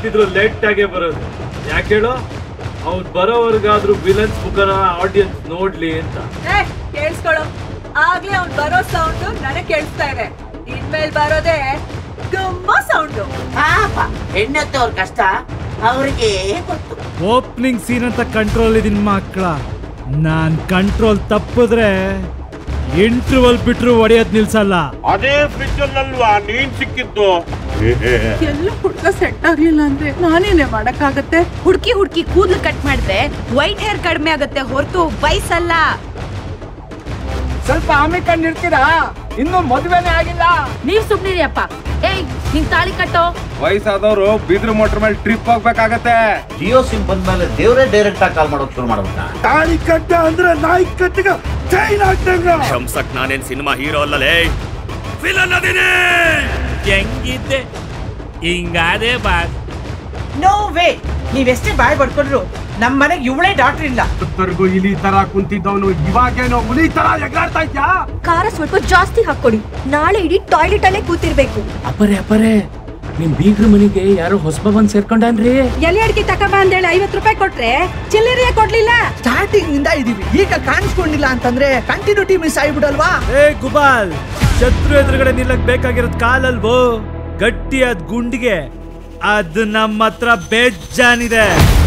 ಯಾವತ್ತಿದ್ರು late ಆಗೇ ಬರೋದು ಯಾಕೆ ಹೇಳು ಅವ್ನು ಬರೋವರೆಗಾದ್ರೂ ವಿಲನ್ಸ್ ಮುಖನ ಆಡಿಯನ್ಸ್ ನೋಡ್ಲಿ ಅಂತ ಏ ಕೇಳಿಸ್ಕೊಳ್ಳೋ ಆಗ್ಲೇ ಅವ್ನ್ ಬರೋ ಸೌಂಡ್ ನನಗ್ ಕೇಳಿಸ್ತಾ ಇದೆ ಇನ್ಮೇಲ್ ಬರೋದೇ ತುಂಬಾ ಸೌಂಡು ಪಾಪ ಹೆಣ್ಣೆತ್ತವ್ರ ಕಷ್ಟ ಅವ್ರಿಗೆ ಗೊತ್ತು ಓಪನಿಂಗ್ ಸೀನ್ ಅಂತ ಕಂಟ್ರೋಲ್ ಇದೀನಿ ಮಕ್ಕಳ ನಾನ್ ಕಂಟ್ರೋಲ್ ತಪ್ಪಿದ್ರೆ ಇಂಟರ್ವಲ್ ಬಿಟ್ರು ಹೊಡೆಯೋದ್ ನಿಲ್ಸಲ್ಲ ಅದೇ ಫ್ರಿಜ್ ಅಲ್ವಾ ನೀನ್ ಸಿಕ್ಕಿದ್ದು ಎಲ್ಲ ಹುಡ್ಗ ಸೆಟ್ ಆಗ್ಲಿಲ್ಲ ಅಂದ್ರೆ ನಾನೇನೆ ಮಾಡಕ್ಕಾಗತ್ತೆ ಹುಡ್ಕಿ ಹುಡ್ಕಿ ಕೂದಲು ಕಟ್ ಮಾಡಿದ್ರೆ ವೈಟ್ ಹೇರ್ ಕಡಿಮೆ ಆಗುತ್ತೆ ಹೊರತು ವಯಸ್ಸಲ್ಲ ಸ್ವಲ್ಪ ಆಮೆ ಕಂಡಿರ್ತೀರಾ ಇನ್ನು ಮದುವೆನೇ ಆಗಿಲ್ಲ ನೀವ್ ಸುಮ್ನಿರಿ ಅಪ್ಪ ಏಯ್ ನಿನ್ ತಾಳಿ ಕಟ್ಟೋ ವಯಸ್ಸಾದವರು ಬಿದ್ರು ಮೋಟರ್ ಮೇಲೆ ಟ್ರಿಪ್ ಹೋಗ್ಬೇಕಾಗತ್ತೆ ಜಿಯೋ ಸಿಮ್ ಬಂದ್ಮೇಲೆ ದೇವರೇ ಡೈರೆಕ್ಟ್ ಆಗಿ ಕಾಲ್ ಮಾಡೋಕ್ ಶುರು ಮಾಡ್ಬಿಟ್ಟ ತಾಳಿ ಕಟ್ಟ ಅಂದ್ರೆ ನಾಯಿ ಕಟ್ಟಿಗ ಚೈನ್ ಆಗ್ತಂಗ ಶಂಸಕ್ ನಾನೇನ್ ಸಿನಿಮಾ ಹೀರೋ ಅಲ್ಲಲೇ ವಿಲನ್ ಅದೇನೆ ಹೆಂಗಿದ್ದೆ ಹಿಂಗಾದೆ ಬಾ ನೋ ವೇ ನೀವೆಷ್ಟೇ ಬಾಯ್ ಬಡ್ಕೊಂಡ್ರು ನಮ್ ಮನೆಗ್ ಇವಳೇ ಡಾಕ್ಟರ್ ಇಲ್ಲ ಸುತ್ತರ್ಗು ಇಲಿ ತರ ಕುಂತಿದ್ದವನು ಇವಾಗೇನೋ ಹುಲಿ ತರ ಎಗರಾಡ್ತಾ ಇದ್ಯಾ ಖಾರ ಸ್ವಲ್ಪ ಜಾಸ್ತಿ ಹಾಕೊಡಿ ನಾಳೆ ಇಡೀ ಟಾಯ್ಲೆಟ್ ಅಲ್ಲೇ ಕೂತಿರ್ಬೇಕು ಅಪ್ಪರೇ ಅಪ್ಪರೇ ನಿಮ್ ಬೀಗ್ರ ಮನೆಗೆ ಯಾರೋ ಹೊಸಬ ಬಂದ್ ಸೇರ್ಕೊಂಡಾನ್ರಿ ಎಲೆ ಅಡಿಕೆ ತಕೊಂಬ ಅಂತೇಳಿ ಐವತ್ ರೂಪಾಯಿ ಕೊಟ್ರೆ ಚಿಲ್ಲರೆ ಕೊಡ್ಲಿಲ್ಲ ಸ್ಟಾರ್ಟಿಂಗ್ ಇಂದ ಇದೀವಿ ಈಗ ಕಾಣಿಸ್ಕೊಂಡಿಲ್ಲ ಅಂತಂದ್ರೆ ಕಂಟಿನ್ಯೂಟಿ ಮಿಸ್ ಆಗಿಬಿಡಲ್ವಾ ಏ ಗುಬಾಲ್ ಶತ್ರು ಎದುರುಗಡೆ ನಿಲ್ಲಕ್ ಬೇಕಾಗಿರೋದ್ ಕಾಲಲ್ವೋ ಗಟ್ಟಿಯಾದ ಗುಂಡಿಗೆ ಅದು ನಮ್ಮ ಹತ್ರ ಬೇಜಾನಿದೆ